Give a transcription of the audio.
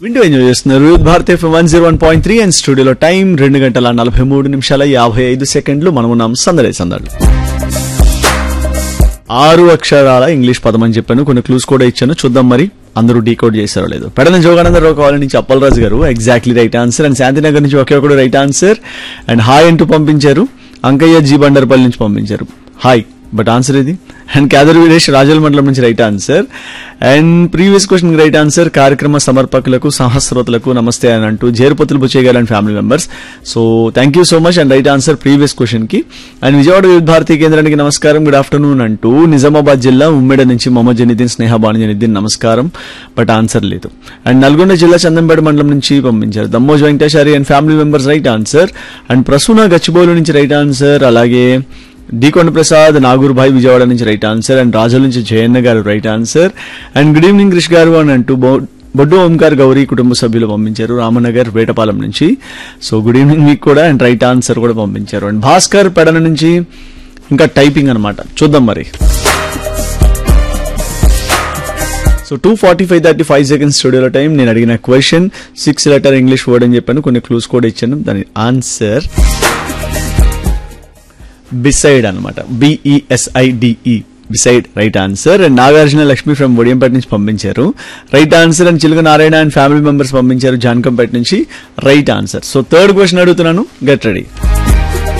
వింటూ ఎంజాయ్ చేస్తున్నారు Bharat F one zero one point three and స్టూడియోలో టైం రెండు గంటల నలభై మూడు నిమిషాల యాభై ఐదు సెకండ్లు మనం ఉన్నాం సందడే సందడి ఆరు అక్షరాల ఇంగ్లీష్ పదం అని చెప్పాను కొన్ని క్లూస్ కూడా ఇచ్చాను చూద్దాం మరి అందరూ డీకోడ్ చేశారో లేదు పెడన జోగానందరావు కావాలని నుంచి Appalaraju garu exactly right answer and Shantinagar నుంచి ఒకే ఒకడు రైట్ ఆన్సర్ అండ్ హాయ్ అంటూ పంపించారు అంకయ్య జీ బండర్పల్లి నుంచి పంపించారు హాయ్ బట్ ఆన్సర్ ఇది అండ్ క్యాదర్ వీరేష్ రాజల్ మండలం నుంచి right answer and previous question right answer కార్యక్రమ సమర్పకులకు సహస్రోతులకు నమస్తే అని అంటూ జేరుపతులు Buchaiah garu and family members so thank you so much and right answer previous question కి అండ్ విజయవాడ వివిధ భారతీ కేంద్రానికి నమస్కారం గుడ్ ఆఫ్టర్నూన్ అంటూ నిజామాబాద్ జిల్లా ఉమ్మెడ నుంచి మొహమ్మద్ జనిద్దీన్ స్నేహ బాణజనిద్దీన్ నమస్కారం బట్ ఆన్సర్ లేదు అండ్ నల్గొండ జిల్లా చందంపేట మండలం నుంచి పంపించారు దమ్మోజ్ వెంకటేశారి and family members right answer and Prasuna Gachibowli నుంచి రైట్ ఆన్సర్ అలాగే డి కొండ ప్రసాద్ నాగూర్ భాయ్ విజయవాడ నుంచి రైట్ ఆన్సర్ అండ్ రాజుల నుంచి Jayanna garu right answer and good evening Krish garu అని అంటూ బో- బొడ్డు ఓంకార్ గౌరీ కుటుంబ సభ్యులు పంపించారు రామనగర్ వేటపాలెం నుంచి సో గుడ్ ఈవినింగ్ మీకు కూడా అండ్ రైట్ ఆన్సర్ కూడా పంపించారు అండ్ భాస్కర్ పెడన నుంచి ఇంకా టైపింగ్ అన్నమాట చూద్దాం మరి so two forty five thirty five seconds స్టూడియోలో టైం నేను అడిగిన question six letter English word అని చెప్పాను కొన్ని క్లూస్ కూడా ఇచ్చాను దాని ఆన్సర్ బిసైడ్ అనమాట B E S I D E beside right answer and Nagarjuna Lakshmi from Odiyampeta నుంచి పంపించారు రైట్ ఆన్సర్ అండ్ చిలుక నారాయణ అండ్ ఫ్యామిలీ మెంబర్స్ పంపించారు జాన్కంపేట నుంచి right answer so third question అడుగుతున్నాను గెట్ రెడీ